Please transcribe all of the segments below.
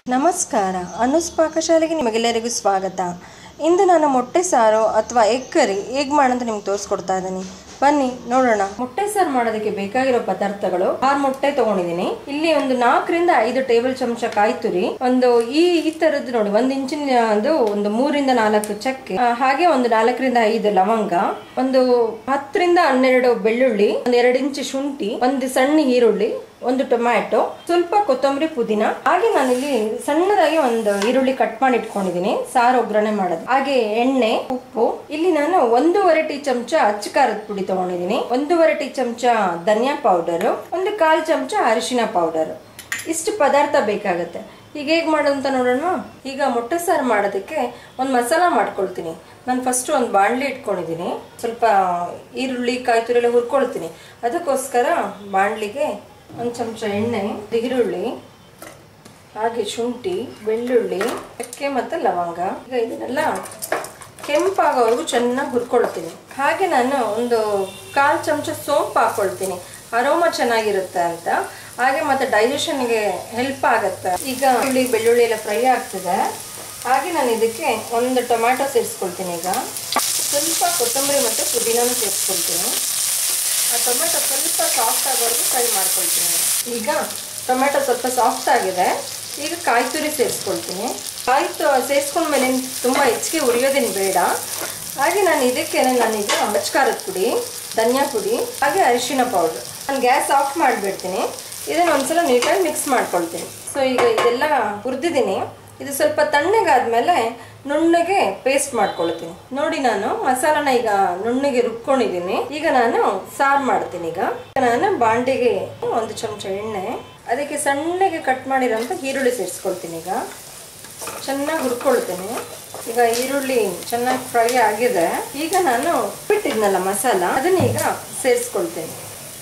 ನಮಸ್ಕಾರ ಅನುಸ್ ಪಾಕಶಾಲೆಗೆ ನಿಮಗೆಲ್ಲರಿಗೂ ಸ್ವಾಗತ ಇಂದು ನಾನು ಮೊಟ್ಟೆ ಸಾರು ಅಥವಾ ಎಗ್ ಕರಿ ಹೇಗೆ ಮಾಡೋಂತ ನಿಮ್ಗೆ ತೋರಿಸ್ಕೊಡ್ತಾ ಇದ್ದೀನಿ ಬನ್ನಿ ನೋಡೋಣ ಮೊಟ್ಟೆ ಸಾರು ಮಾಡೋದಕ್ಕೆ ಬೇಕಾಗಿರೋ ಪದಾರ್ಥಗಳು ಆರು ಮೊಟ್ಟೆ ತಗೊಂಡಿದ್ದೀನಿ ಇಲ್ಲಿ ಒಂದು ನಾಲ್ಕರಿಂದ ಐದು ಟೇಬಲ್ ಚಮಚ ಕಾಯಿ ತುರಿ ಒಂದು ಈ ಈ ತರದ್ದು ನೋಡಿ ಒಂದು ಇಂಚಿನ ಅದು ಒಂದು ಮೂರಿಂದ ನಾಲ್ಕು ಚಕ್ಕೆ ಆ, ಹಾಗೆ ಒಂದು ನಾಲ್ಕರಿಂದ ಐದು ಲವಂಗ ಒಂದು ಹತ್ತರಿಂದ ಹನ್ನೆರಡು ಬೆಳ್ಳುಳ್ಳಿ ಒಂದು ಎರಡು ಇಂಚು ಶುಂಠಿ ಒಂದು ಸಣ್ಣ ಈರುಳ್ಳಿ ಒಂದು ಟೊಮ್ಯಾಟೊ ಸ್ವಲ್ಪ ಕೊತ್ತಂಬರಿ ಪುದೀನ ಹಾಗೆ ನಾನಿಲ್ಲಿ ಸಣ್ಣದಾಗಿ ಒಂದು ಈರುಳ್ಳಿ ಕಟ್ ಮಾಡಿ ಇಟ್ಕೊಂಡಿದ್ದೀನಿ ಸಾರು ಒಗ್ಗರಣೆ ಮಾಡೋದು ಹಾಗೆ ಎಣ್ಣೆ ಉಪ್ಪು ಇಲ್ಲಿ ನಾನು ಒಂದೂವರೆ ಟೀ ಚಮಚ ಅಚ್ಚ ಖಾರದ ಪುಡಿ ತಗೊಂಡಿದ್ದೀನಿ ಒಂದೂವರೆ ಟೀ ಚಮಚ ಧನಿಯಾ ಪೌಡರ್ ಒಂದು ಕಾಲು ಚಮಚ ಅರಿಶಿನ ಪೌಡರ್ ಇಷ್ಟು ಪದಾರ್ಥ ಬೇಕಾಗುತ್ತೆ ಈಗ ಹೇಗೆ ಮಾಡೋದು ಅಂತ ನೋಡೋಣ ಈಗ ಮೊಟ್ಟೆ ಸಾರು ಮಾಡೋದಕ್ಕೆ ಒಂದು ಮಸಾಲ ಮಾಡ್ಕೊಳ್ತೀನಿ ನಾನು ಫಸ್ಟ್ ಒಂದು ಬಾಣಲಿ ಇಟ್ಕೊಂಡಿದ್ದೀನಿ ಸ್ವಲ್ಪ ಈರುಳ್ಳಿ ಕಾಯಿ ತುರಿ ಎಲ್ಲ ಹುರ್ಕೊಳ್ತೀನಿ ಅದಕ್ಕೋಸ್ಕರ ಬಾಣಲಿಗೆ ಒಂದು ಚಮಚ ಎಣ್ಣೆ ಈರುಳ್ಳಿ ಹಾಗೆ ಶುಂಠಿ ಬೆಳ್ಳುಳ್ಳಿ ಚಕ್ಕೆ ಮತ್ತು ಲವಂಗ ಈಗ ಇದನ್ನೆಲ್ಲ ಕೆಂಪಾಗೋವರೆಗೂ ಚೆನ್ನಾಗಿ ಹುರ್ಕೊಳ್ತೀನಿ ಹಾಗೆ ನಾನು ಒಂದು ಕಾಲು ಚಮಚ ಸೋಂಪು ಹಾಕೊಳ್ತೀನಿ ಅರೋಮ ಚೆನ್ನಾಗಿರುತ್ತೆ ಅಂತ ಹಾಗೆ ಮತ್ತು ಡೈಜೆಷನ್ಗೆ ಹೆಲ್ಪ್ ಆಗುತ್ತೆ ಈಗ ಈರುಳ್ಳಿ ಬೆಳ್ಳುಳ್ಳಿ ಎಲ್ಲ ಫ್ರೈ ಆಗ್ತದೆ ಹಾಗೆ ನಾನು ಇದಕ್ಕೆ ಒಂದು ಟೊಮ್ಯಾಟೊ ಸೇರಿಸ್ಕೊಳ್ತೀನಿ ಈಗ ಸ್ವಲ್ಪ ಕೊತ್ತಂಬರಿ ಮತ್ತು ಪುದೀನೂ ಸೇರಿಸ್ಕೊಳ್ತೀನಿ ಆ ಟೊಮೆಟೊ ಸ್ವಲ್ಪ ಸಾಫ್ಟ್ ಆಗೋವರೆಗೂ ಫ್ರೈ ಮಾಡ್ಕೊಳ್ತೀನಿ ಈಗ ಟೊಮೆಟೊ ಸ್ವಲ್ಪ ಸಾಫ್ಟ್ ಆಗಿದೆ ಈಗ ಕಾಯಿ ತುರಿ ಸೇರಿಸ್ಕೊಳ್ತೀನಿ ಕಾಯಿ ತು ಸೇರಿಸ್ಕೊಂಡ್ಮೇಲೆ ತುಂಬ ಹೆಚ್ಚಿಗೆ ಉರಿಯೋದೇನು ಬೇಡ ಹಾಗೆ ನಾನು ಇದಕ್ಕೆ ನಾನೀಗ ಖಾರದ ಪುಡಿ ಧನಿಯಾ ಪುಡಿ ಹಾಗೆ ಅರಿಶಿನ ಪೌಡ್ರ್ ನಾನು ಗ್ಯಾಸ್ ಆಫ್ ಮಾಡಿಬಿಡ್ತೀನಿ ಇದನ್ನು ಒಂದ್ಸಲ ನೀಟಾಗಿ ಮಿಕ್ಸ್ ಮಾಡ್ಕೊಳ್ತೀನಿ ಸೊ ಈಗ ಇದೆಲ್ಲ ಹುರಿದಿದ್ದೀನಿ ಇದು ಸ್ವಲ್ಪ ತಣ್ಣಗಾದ್ಮೇಲೆ ನುಣ್ಣಗೆ ಪೇಸ್ಟ್ ಮಾಡ್ಕೊಳ್ತೀನಿ ನೋಡಿ ನಾನು ಮಸಾಲಾನ ಈಗ ನುಣ್ಣಗೆ ರುಬ್ಕೊಂಡಿದ್ದೀನಿ ಈಗ ನಾನು ಸಾರು ಮಾಡ್ತೀನಿ ಈಗ ನಾನು ಬಾಂಡಿಗೆ ಒಂದು ಚಮಚ ಎಣ್ಣೆ ಅದಕ್ಕೆ ಸಣ್ಣಗೆ ಕಟ್ ಮಾಡಿರೋಂಥ ಈರುಳ್ಳಿ ಸೇರಿಸ್ಕೊಳ್ತೀನಿ ಈಗ ಚೆನ್ನಾಗಿ ಹುರ್ಕೊಳ್ತೀನಿ ಈಗ ಈರುಳ್ಳಿ ಚೆನ್ನಾಗಿ ಫ್ರೈ ಆಗಿದೆ ಈಗ ನಾನು ಬಿಟ್ಟಿದ್ನಲ್ಲ ಮಸಾಲ ಅದನ್ನ ಈಗ ಸೇರಿಸ್ಕೊಳ್ತೀನಿ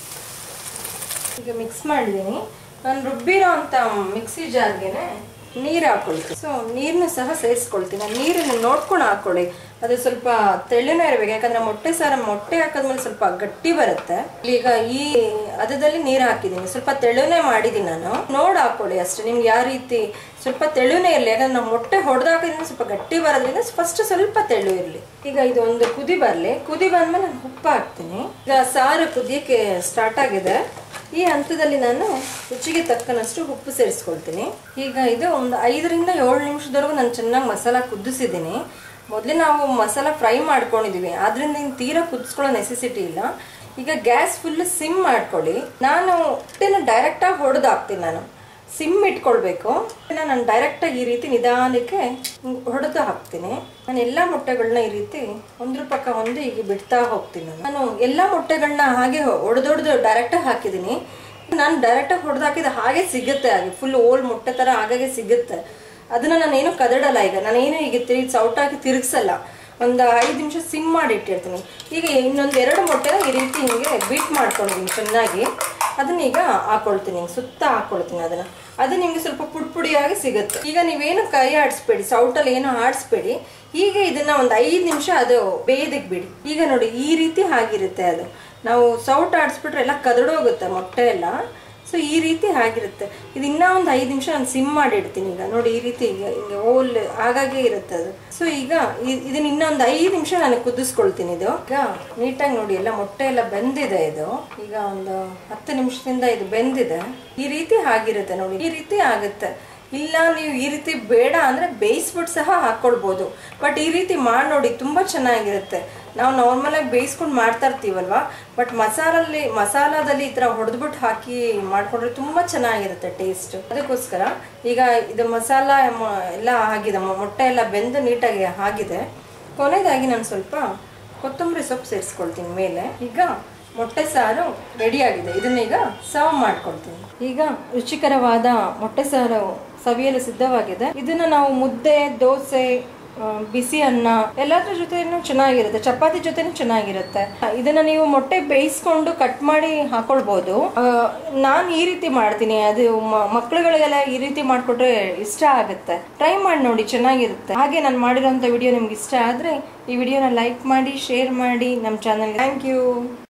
ಈಗ ಮಿಕ್ಸ್ ಮಾಡಿದ್ದೀನಿ ನಾನು ರುಬ್ಬಿರೋ ಅಂತ ಮಿಕ್ಸಿ ಜಾರ್ಗೆನೆ ನೀರು ಹಾಕೊಳ್ತೀನಿ ಸೊ ನೀರನ್ನು ಸಹ ಸೇರಿಸ್ಕೊಳ್ತೀನಿ ಆ ನೀರನ್ನು ನೋಡ್ಕೊಂಡು ಹಾಕೊಳ್ಳಿ ಅದು ಸ್ವಲ್ಪ ತೆಳ್ಳನೇ ಇರಬೇಕು ಯಾಕಂದ್ರೆ ಮೊಟ್ಟೆ ಸಾರ ಮೊಟ್ಟೆ ಹಾಕಿದ್ಮೇಲೆ ಸ್ವಲ್ಪ ಗಟ್ಟಿ ಬರುತ್ತೆ ಈಗ ಈ ಅದದಲ್ಲಿ ನೀರು ಹಾಕಿದ್ದೀನಿ ಸ್ವಲ್ಪ ತೆಳುನೇ ಮಾಡಿದ್ದೀನಿ ನಾನು ನೋಡಿ ಹಾಕೊಳ್ಳಿ ಅಷ್ಟೇ ನಿಮ್ಗೆ ಯಾವ ರೀತಿ ಸ್ವಲ್ಪ ತೆಳುನೇ ಇರಲಿ ಯಾಕಂದ್ರೆ ನಾವು ಮೊಟ್ಟೆ ಹೊಡೆದಾಕಿದ್ರೆ ಸ್ವಲ್ಪ ಗಟ್ಟಿ ಬರೋದ್ರಿಂದ ಫಸ್ಟ್ ಸ್ವಲ್ಪ ತೆಳು ಇರಲಿ ಈಗ ಇದು ಒಂದು ಕುದಿ ಬರಲಿ ಕುದಿ ಬಂದ್ಮೇಲೆ ನಾನು ಉಪ್ಪು ಹಾಕ್ತೀನಿ ಈಗ ಸಾರು ಕುದಿಯಕ್ಕೆ ಸ್ಟಾರ್ಟ್ ಆಗಿದೆ ಈ ಹಂತದಲ್ಲಿ ನಾನು ರುಚಿಗೆ ತಕ್ಕನಷ್ಟು ಉಪ್ಪು ಸೇರಿಸ್ಕೊಳ್ತೀನಿ ಈಗ ಇದು ಒಂದು ಐದರಿಂದ ಏಳು ನಿಮಿಷದವರೆಗೂ ನಾನು ಚೆನ್ನಾಗಿ ಮಸಾಲ ಕುದಿಸಿದ್ದೀನಿ ಮೊದಲೇ ನಾವು ಮಸಾಲ ಫ್ರೈ ಮಾಡ್ಕೊಂಡಿದ್ದೀವಿ ಆದ್ರಿಂದ ಇನ್ನು ತೀರಾ ಕುದಿಸ್ಕೊಳ್ಳೋ ನೆಸೆಸಿಟಿ ಇಲ್ಲ ಈಗ ಗ್ಯಾಸ್ ಫುಲ್ ಸಿಮ್ ಮಾಡ್ಕೊಳ್ಳಿ ನಾನು ಹೊಟ್ಟೆನ ಡೈರೆಕ್ಟಾಗಿ ಹೊಡೆದು ಹಾಕ್ತೀನಿ ನಾನು ಸಿಮ್ ಇಟ್ಕೊಳ್ಬೇಕು ನಾನು ಡೈರೆಕ್ಟಾಗಿ ಈ ರೀತಿ ನಿಧಾನಕ್ಕೆ ಹೊಡೆದು ಹಾಕ್ತೀನಿ ನಾನು ಎಲ್ಲ ಮೊಟ್ಟೆಗಳನ್ನ ಈ ರೀತಿ ಒಂದ್ರ ಪಕ್ಕ ಒಂದು ಈಗ ಬಿಡ್ತಾ ಹೋಗ್ತೀನಿ ನಾನು. ನಾನು ಎಲ್ಲ ಮೊಟ್ಟೆಗಳನ್ನ ಹಾಗೆ ಹೊಡೆದೊಡೆದು ಡೈರೆಕ್ಟಾಗಿ ಹಾಕಿದ್ದೀನಿ ನಾನು ಡೈರೆಕ್ಟಾಗಿ ಹೊಡೆದು ಹಾಕಿದ ಹಾಗೆ ಸಿಗುತ್ತೆ ಹಾಗೆ ಫುಲ್ ಓಲ್ಡ್ ಮೊಟ್ಟೆ ಥರ ಹಾಗಾಗಿ ಸಿಗುತ್ತೆ ಅದನ್ನ ನಾನೇನು ಕದಡಲ್ಲ ಈಗ ನಾನೇನು ಈಗ ತಿರುಗಿ ಸೌಟಾಗಿ ತಿರುಗಿಸಲ್ಲ ಒಂದು ಐದು ನಿಮಿಷ ಸಿಮ್ ಮಾಡಿ ಇಟ್ಟಿರ್ತೀನಿ ಈಗ ಇನ್ನೊಂದು ಎರಡು ಮೊಟ್ಟೆನ ಈ ರೀತಿ ಹಿಂಗೆ ಬೀಟ್ ಮಾಡ್ಕೊಂಡಿದ್ದೀನಿ ಚೆನ್ನಾಗಿ ಅದನ್ನ ಈಗ ಹಾಕೊಳ್ತೀನಿ ಸುತ್ತ ಹಾಕೊಳ್ತೀನಿ ಅದನ್ನ ಅದು ನಿಮಗೆ ಸ್ವಲ್ಪ ಪುಡಿ ಪುಡಿಯಾಗಿ ಸಿಗುತ್ತೆ ಈಗ ನೀವೇನು ಕೈ ಆಡಿಸ್ಬೇಡಿ ಸೌಟಲ್ಲಿ ಏನು ಆಡಿಸ್ಬೇಡಿ ಈಗ ಇದನ್ನ ಒಂದು ಐದು ನಿಮಿಷ ಅದು ಬೇಯದಕ್ಕೆ ಬಿಡಿ ಈಗ ನೋಡಿ ಈ ರೀತಿ ಆಗಿರುತ್ತೆ ಅದು ನಾವು ಸೌಟ್ ಆಡಿಸ್ಬಿಟ್ರೆ ಎಲ್ಲ ಕದಡೋಗುತ್ತೆ ಮೊಟ್ಟೆ ಎಲ್ಲ ಸೊ ಈ ರೀತಿ ಆಗಿರುತ್ತೆ ಇದು ಇನ್ನೂ ಒಂದು ಐದು ನಿಮಿಷ ನಾನು ಸಿಮ್ ಮಾಡಿ ಇಡ್ತೀನಿ ಈಗ ನೋಡಿ ಈ ರೀತಿ ಈಗ ಹಿಂಗೆ ಓಲ್ ಹಾಗಾಗೆ ಇರುತ್ತೆ ಅದು ಸೊ ಈಗ ಇ- ಇದನ್ನ ಇನ್ನೊಂದು ಐದು ನಿಮಿಷ ನಾನು ಕುದಿಸ್ಕೊಳ್ತೀನಿ ಇದು ಈಗ ನೀಟಾಗಿ ನೋಡಿ ಎಲ್ಲ ಮೊಟ್ಟೆ ಎಲ್ಲ ಬೆಂದಿದೆ ಇದು ಈಗ ಒಂದು ಹತ್ತು ನಿಮಿಷದಿಂದ ಇದು ಬೆಂದಿದೆ ಈ ರೀತಿ ಆಗಿರುತ್ತೆ ನೋಡಿ ಈ ರೀತಿ ಆಗುತ್ತೆ ಇಲ್ಲ ನೀವು ಈ ರೀತಿ ಬೇಡ ಅಂದರೆ ಬೇಯಿಸ್ಬಿಟ್ಟು ಸಹ ಹಾಕ್ಕೊಳ್ಬೋದು ಬಟ್ ಈ ರೀತಿ ಮಾಡಿ ನೋಡಿ ತುಂಬ ಚೆನ್ನಾಗಿರುತ್ತೆ ನಾವು ನಾರ್ಮಲಾಗಿ ಬೇಯಿಸ್ಕೊಂಡು ಮಾಡ್ತಾ ಇರ್ತೀವಲ್ವ ಬಟ್ ಮಸಾಲಲ್ಲಿ ಮಸಾಲದಲ್ಲಿ ಈ ಥರ ಹೊಡೆದ್ಬಿಟ್ಟು ಹಾಕಿ ಮಾಡಿಕೊಂಡ್ರೆ ತುಂಬ ಚೆನ್ನಾಗಿರುತ್ತೆ ಟೇಸ್ಟ್ ಅದಕ್ಕೋಸ್ಕರ ಈಗ ಇದು ಮಸಾಲ ಮ- ಎಲ್ಲ ಆಗಿದೆ ಮೊ- ಮೊಟ್ಟೆ ಎಲ್ಲ ಬೆಂದು ನೀಟಾಗಿ ಆಗಿದೆ ಕೊನೆಯದಾಗಿ ನಾನು ಸ್ವಲ್ಪ ಕೊತ್ತಂಬರಿ ಸೊಪ್ಪು ಸೇರಿಸ್ಕೊಳ್ತೀನಿ ಮೇಲೆ ಈಗ ಮೊಟ್ಟೆ ಸಾರು ರೆಡಿಯಾಗಿದೆ ಇದನ್ನ ಈಗ ಸರ್ವ್ ಮಾಡ್ಕೊಳ್ತೀನಿ ಈಗ ರುಚಿಕರವಾದ ಮೊಟ್ಟೆ ಸಾರು ಸವಿಯಲು ಸಿದ್ಧವಾಗಿದೆ ಇದನ್ನ ನಾವು ಮುದ್ದೆ ದೋಸೆ ಆ, ಬಿಸಿ ಅನ್ನ ಎಲ್ಲದ್ರ ಜೊತೆನೂ ಚೆನ್ನಾಗಿರುತ್ತೆ ಚಪಾತಿ ಜೊತೆನೂ ಚೆನ್ನಾಗಿರುತ್ತೆ ಇದನ್ನ ನೀವು ಮೊಟ್ಟೆ ಬೇಯಿಸ್ಕೊಂಡು ಕಟ್ ಮಾಡಿ ಹಾಕೊಳ್ಬಹುದು ನಾನು ಈ ರೀತಿ ಮಾಡ್ತೀನಿ ಅದು ಮ- ಮಕ್ಳುಗಳಿಗೆಲ್ಲ ಈ ರೀತಿ ಮಾಡ್ಕೊಟ್ರೆ ಇಷ್ಟ ಆಗುತ್ತೆ ಟ್ರೈ ಮಾಡಿ ನೋಡಿ ಚೆನ್ನಾಗಿರುತ್ತೆ ಹಾಗೆ ನಾನು ಮಾಡಿರೋಂಥ ವಿಡಿಯೋ ನಿಮ್ಗೆ ಇಷ್ಟ ಆದ್ರೆ ಈ ವಿಡಿಯೋನ ಲೈಕ್ ಮಾಡಿ ಶೇರ್ ಮಾಡಿ ನಮ್ಮ ಚಾನಲ್ಗೆ ಥ್ಯಾಂಕ್ ಯು